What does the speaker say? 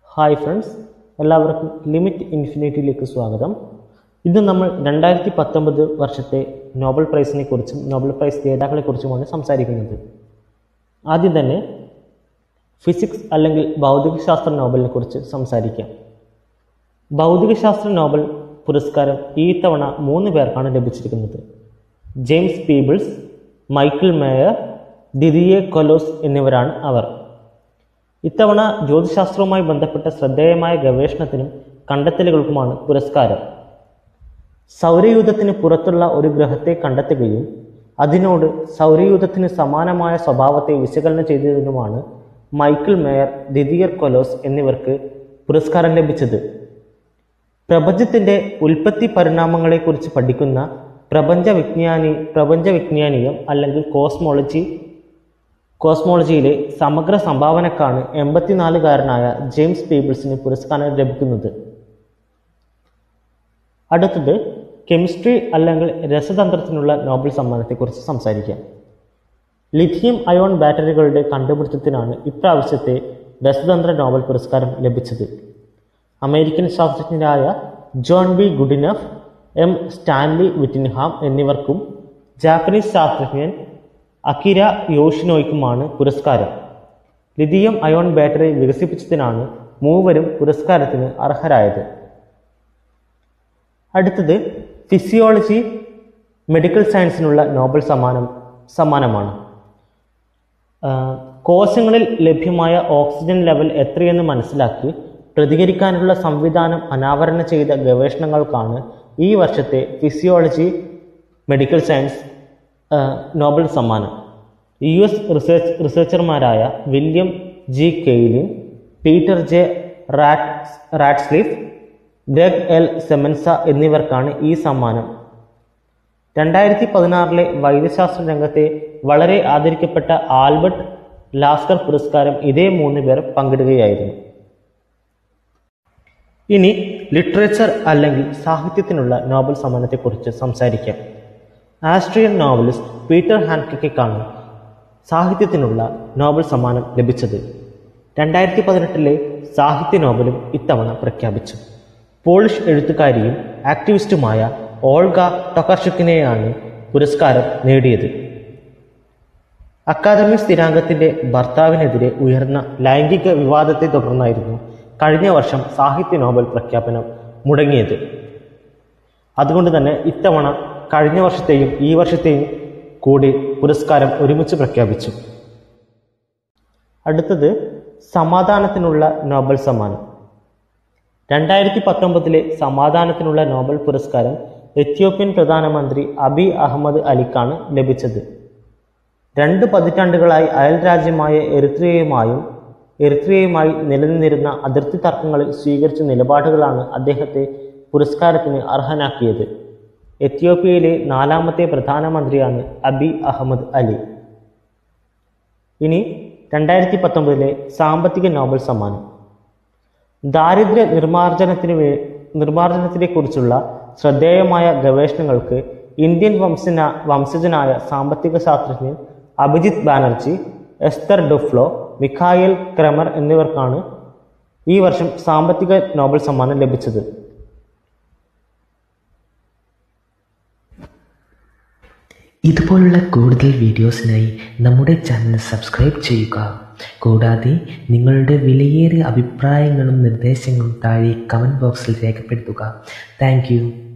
hi friends എല്ലാവർക്കും limit ഇൻഫിനിറ്റിയിലേക്ക് സ്വാഗതം ഇന്ന് നമ്മൾ രണ്ടായിരത്തി പത്തൊമ്പത് വർഷത്തെ നോബൽ പ്രൈസിനെ കുറിച്ചും നോബൽ പ്രൈസ് ജേതാക്കളെക്കുറിച്ചുമാണ് സംസാരിക്കുന്നത് ആദ്യം തന്നെ ഫിസിക്സ് അല്ലെങ്കിൽ ഭൗതികശാസ്ത്ര നോബലിനെ കുറിച്ച് സംസാരിക്കാം ഭൗതികശാസ്ത്ര നോബൽ പുരസ്കാരം ഈ തവണ മൂന്ന് പേർക്കാണ് ലഭിച്ചിരിക്കുന്നത് James Peebles Michel Mayor Didier Queloz എന്നിവരാണ് അവർ ഇത്തവണ ജ്യോതിശാസ്ത്രവുമായി ബന്ധപ്പെട്ട ശ്രദ്ധേയമായ ഗവേഷണത്തിനും കണ്ടെത്തലുകൾക്കുമാണ് പുരസ്കാരം സൗരയൂഥത്തിന് പുറത്തുള്ള ഒരു ഗ്രഹത്തെ കണ്ടെത്തുകയും അതിനോട് സൗരയൂഥത്തിന് സമാനമായ സ്വഭാവത്തെ വിശകലനം ചെയ്തതിനുമാണ് മൈക്കിൾ മേയർ ദിദിയർ കൊലോസ് എന്നിവർക്ക് പുരസ്കാരം ലഭിച്ചത് പ്രപഞ്ചത്തിന്റെ ഉൽപ്പത്തി പരിണാമങ്ങളെക്കുറിച്ച് പഠിക്കുന്ന പ്രപഞ്ച വിജ്ഞാനി പ്രപഞ്ച വിജ്ഞാനീയം അല്ലെങ്കിൽ കോസ്മോളജി കോസ്മോളജിയിലെ സമഗ്ര സംഭാവനക്കാണ് എൺപത്തിനാലുകാരനായ ജെയിംസ് പീബിൾസിന് പുരസ്കാരം ലഭിക്കുന്നത് അടുത്തത് കെമിസ്ട്രി അല്ലെങ്കിൽ രസതന്ത്രത്തിനുള്ള നോബൽ സമ്മാനത്തെക്കുറിച്ച് സംസാരിക്കാം ലിഥിയം അയോൺ ബാറ്ററികളുടെ കണ്ടുപിടുത്തത്തിനാണ് ഇപ്രാവശ്യത്തെ രസതന്ത്ര നോബൽ പുരസ്കാരം ലഭിച്ചത് അമേരിക്കൻ ശാസ്ത്രജ്ഞരായ John B Goodenough M Stanley Whittingham എന്നിവർക്കും ജാപ്പനീസ് ശാസ്ത്രജ്ഞൻ അക്കിര യോഷിനോയ്ക്കുമാണ് പുരസ്കാരം ലിഥിയം അയോൺ ബാറ്ററി വികസിപ്പിച്ചതിനാണ് മൂവരും പുരസ്കാരത്തിന് അർഹരായത് അടുത്തത് ഫിസിയോളജി മെഡിക്കൽ സയൻസിനുള്ള നോബൽ സമ്മാനം സമ്മാനമാണ് ആഹ് കോശങ്ങളിൽ ലഭ്യമായ ഓക്സിജൻ ലെവൽ എത്രയെന്ന് മനസ്സിലാക്കി പ്രതികരിക്കാനുള്ള സംവിധാനം അനാവരണം ചെയ്ത ഗവേഷണങ്ങൾക്കാണ് ഈ വർഷത്തെ physiology medical science ah Nobel സമ്മാനം യു എസ് റിസർച്ച് റിസർച്ചർമാരായ William G Kaelin Peter J Rat Ratcliffe Gregg L Semenza എന്നിവർക്കാണ് ഈ സമ്മാനം രണ്ടായിരത്തി പതിനാറിലെ വൈദ്യശാസ്ത്ര രംഗത്തെ വളരെ ആദരിക്കപ്പെട്ട ആൽബർട്ട് ലാസ്കർ പുരസ്കാരം ഇതേ മൂന്ന് പേർ പങ്കിടുകയായിരുന്നു ഇനി ലിറ്ററേച്ചർ അല്ലെങ്കിൽ സാഹിത്യത്തിനുള്ള നോബൽ സമ്മാനത്തെക്കുറിച്ച് സംസാരിക്കാം ആസ്ട്രിയൻ നോവലിസ്റ്റ് പീറ്റർ ഹാൻഡ്രിക്കാണ് സാഹിത്യത്തിനുള്ള നോബൽ സമ്മാനം ലഭിച്ചത് രണ്ടായിരത്തി പതിനെട്ടിലെ സാഹിത്യ നോബലും ഇത്തവണ പ്രഖ്യാപിച്ചു പോളിഷ് എഴുത്തുകാരിയും ആക്ടിവിസ്റ്റുമായ ഓൾഗ ടൊക്കർഷുക്കിനെയാണ് പുരസ്കാരം നേടിയത് അക്കാദമി സ്ഥിരാംഗത്തിന്റെ ഭർത്താവിനെതിരെ ഉയർന്ന ലൈംഗിക വിവാദത്തെ തുടർന്നായിരുന്നു കഴിഞ്ഞ വർഷം സാഹിത്യ നോബൽ പ്രഖ്യാപനം മുടങ്ങിയത് അതുകൊണ്ട് തന്നെ ഇത്തവണ കഴിഞ്ഞ വർഷത്തെയും ഈ വർഷത്തെയും കൂടി പുരസ്കാരം ഒരുമിച്ച് പ്രഖ്യാപിച്ചു അടുത്തത് സമാധാനത്തിനുള്ള നോബൽ സമ്മാനം രണ്ടായിരത്തി പത്തൊമ്പതിലെ സമാധാനത്തിനുള്ള നോബൽ പുരസ്കാരം എത്യോപ്യൻ പ്രധാനമന്ത്രി അബി അഹമ്മദ് അലിക്കാണ് ലഭിച്ചത് രണ്ട് പതിറ്റാണ്ടുകളായി അയൽ രാജ്യമായ എറിത്രിയയുമായും എറിത്രിയയുമായി നിലനിന്നിരുന്ന അതിർത്തി തർക്കങ്ങളിൽ സ്വീകരിച്ച നിലപാടുകളാണ് അദ്ദേഹത്തെ പുരസ്കാരത്തിന് അർഹനാക്കിയത് എത്യോപ്യയിലെ നാലാമത്തെ പ്രധാനമന്ത്രിയാണ് അബി അഹമ്മദ് അലി ഇനി രണ്ടായിരത്തി പത്തൊമ്പതിലെ സാമ്പത്തിക നോബൽ സമ്മാനം ദാരിദ്ര്യ നിർമ്മാർജ്ജനത്തിന് വേ നിർമ്മാർജ്ജനത്തിനെ കുറിച്ചുള്ള ശ്രദ്ധേയമായ ഗവേഷണങ്ങൾക്ക് ഇന്ത്യൻ വംശന വംശജനായ സാമ്പത്തിക ശാസ്ത്രജ്ഞൻ Abhijit Banerjee Esther Duflo Michael Kremer എന്നിവർക്കാണ് ഈ വർഷം സാമ്പത്തിക നോബൽ സമ്മാനം ലഭിച്ചത് ഇതുപോലുള്ള കൂടുതൽ വീഡിയോസിനായി നമ്മുടെ ചാനൽ സബ്സ്ക്രൈബ് ചെയ്യുക കൂടാതെ നിങ്ങളുടെ വിലയേറിയ അഭിപ്രായങ്ങളും നിർദ്ദേശങ്ങളും താഴെ കമൻറ്റ് ബോക്സിൽ രേഖപ്പെടുത്തുക താങ്ക്